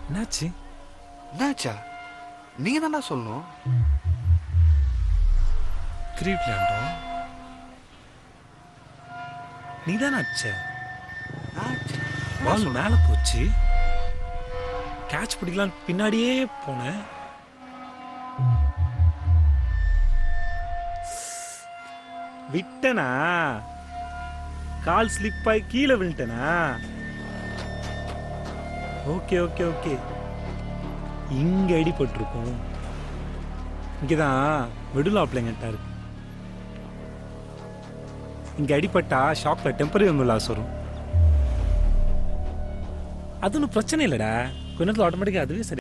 என்னாச்சு என்னாச்சா நீங்க தானே சொல்லணும் கிரிக்கெட் விளையாண்டோம் நீ தானே அடிச்ச பால் மேலே போச்சு கேட்ச் பிடிக்கலாம் பின்னாடியே போனேன் விட்டனா கால் ஸ்லிப் ஆகி கீழே விழுட்டனா ஓகே ஓகே ஓகே இங்க அடிபட்டிருக்கும் இங்கதான் மிடில் ஆப்லைங்கட்டா இருக்கு இங்க அடிபட்டா ஷாப்ல டெம்பரரி லாஸ் வரும் அது ஒன்றும் பிரச்சனை இல்லைடா கொஞ்ச நேரத்தில் ஆட்டோமேட்டிக்காக அதுவே சரி